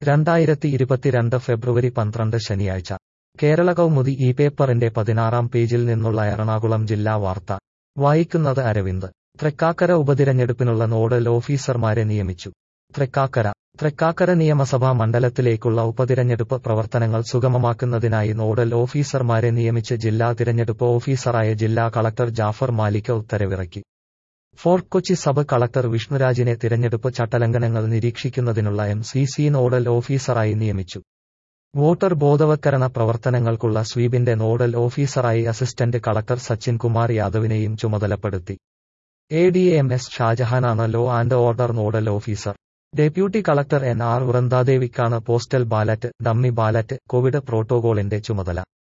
രണ്ടായിരത്തി ഇരുപത്തിരണ്ട് ഫെബ്രുവരി പന്ത്രണ്ട് ശനിയാഴ്ച കേരള കൗമുദി ഈ പേപ്പറിന്റെ പതിനാറാം പേജിൽ നിന്നുള്ള എറണാകുളം ജില്ലാ വാർത്ത വായിക്കുന്നത് അരവിന്ദ് തൃക്കാക്കര ഉപതിരഞ്ഞെടുപ്പിനുള്ള നോഡൽ ഓഫീസർമാരെ നിയമിച്ചു തൃക്കാക്കര തൃക്കാക്കര നിയമസഭാ മണ്ഡലത്തിലേക്കുള്ള ഉപതിരഞ്ഞെടുപ്പ് പ്രവർത്തനങ്ങൾ സുഗമമാക്കുന്നതിനായി നോഡൽ ഓഫീസർമാരെ നിയമിച്ച് ജില്ലാ തിരഞ്ഞെടുപ്പ് ഓഫീസറായ ജില്ലാ കളക്ടർ ജാഫർ മാലിക് ഉത്തരവിറക്കി ഫോർട്ട് കൊച്ചി സബ് കളക്ടർ വിഷ്ണുരാജിനെ തിരഞ്ഞെടുപ്പ് ചട്ടലംഘനങ്ങൾ നിരീക്ഷിക്കുന്നതിനുള്ള എം സി സി നോഡൽ ഓഫീസറായി നിയമിച്ചു വോട്ടർ ബോധവത്കരണ പ്രവർത്തനങ്ങൾക്കുള്ള സ്വീപിന്റെ നോഡൽ ഓഫീസറായി അസിസ്റ്റന്റ് കളക്ടർ സച്ചിൻ കുമാർ യാദവിനെയും ചുമതലപ്പെടുത്തി എ ഡി എം എസ് ഷാജഹാനാണ് law and order nodal officer deputy collector N R വൃന്ദാദേവിക്കാണ് postal ballot dummy ballot covid പ്രോട്ടോകോളിന്റെ ചുമതല